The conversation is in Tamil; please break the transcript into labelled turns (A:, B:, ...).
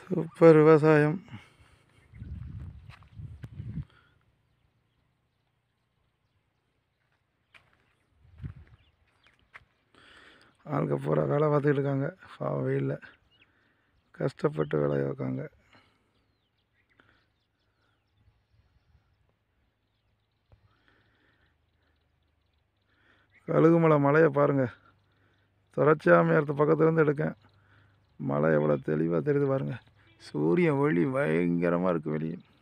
A: சூப்பர் விவசாயம் ஆளுங்க பூரா வேலை பார்த்துக்கிட்டு இருக்காங்க பாவம் வெயிலில் கஷ்டப்பட்டு வேலையை வைக்காங்க கழுகுமலை மலையை பாருங்கள் தொடர்ச்சியாமையத்து பக்கத்துலேருந்து எடுக்கேன் மலை எவ்வளோ தெளிவாக தெரியுது பாருங்கள் சூரியன் ஒளி பயங்கரமாக இருக்குது வெளியே